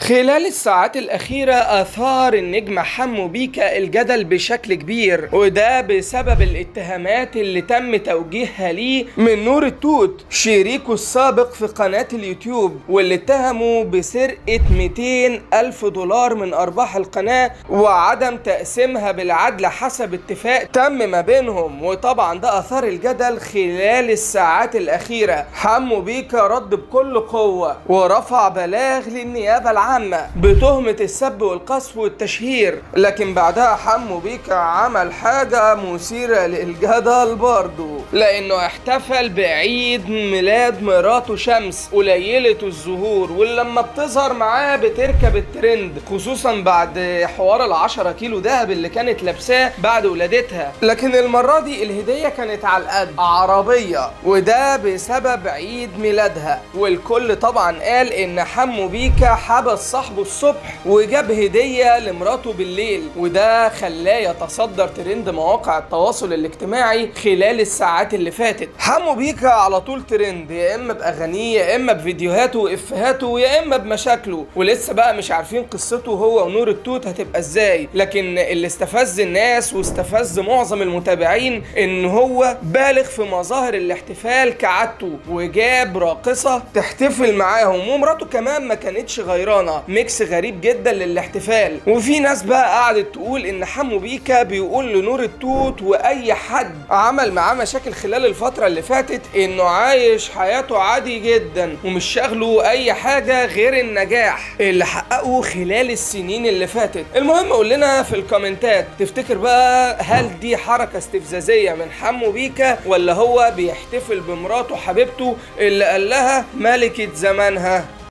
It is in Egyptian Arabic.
خلال الساعات الأخيرة أثار النجم حمو بيكا الجدل بشكل كبير وده بسبب الاتهامات اللي تم توجيهها ليه من نور التوت شريكه السابق في قناة اليوتيوب واللي اتهموا بسرقة 200 ألف دولار من أرباح القناة وعدم تقسيمها بالعدل حسب اتفاق تم ما بينهم وطبعا ده أثار الجدل خلال الساعات الأخيرة حمو بيكا رد بكل قوة ورفع بلاغ للنيابة العامة بتهمة السب والقذف والتشهير لكن بعدها حمو بيكا عمل حاجة مثيرة للجدل برضه لأنه احتفل بعيد ميلاد مراته شمس قليلة الظهور واللي لما بتظهر معاه بتركب الترند خصوصا بعد حوار العشرة كيلو دهب اللي كانت لابساه بعد ولادتها لكن المرة دي الهدية كانت على القد عربية وده بسبب عيد ميلادها والكل طبعا قال ان حمو بيكا حبس صاحبه الصبح وجاب هدية لمراته بالليل وده خلاه يتصدر ترند مواقع التواصل الاجتماعي خلال الساعات اللي فاتت حمو بيكا على طول ترند يا اما باغانيه يا اما بفيديوهاته وافهاته يا اما بمشاكله ولسه بقى مش عارفين قصته هو ونور التوت هتبقى ازاي لكن اللي استفز الناس واستفز معظم المتابعين ان هو بالغ في مظاهر الاحتفال كعادته وجاب راقصة تحتفل معاهم ومراته كمان ما كانتش غيرانة ميكس غريب جدا للاحتفال وفي ناس بقى قعدت تقول ان حمو بيكا بيقول لنور التوت واي حد عمل معاه مشاكل خلال الفترة اللي فاتت انه عايش حياته عادي جدا ومش شاغله اي حاجة غير النجاح اللي حققه خلال السنين اللي فاتت المهم قول لنا في الكومنتات تفتكر بقى هل دي حركة استفزازية من حمو بيكا ولا هو بيحتفل بمراته حبيبته اللي قال لها ملكة زمانها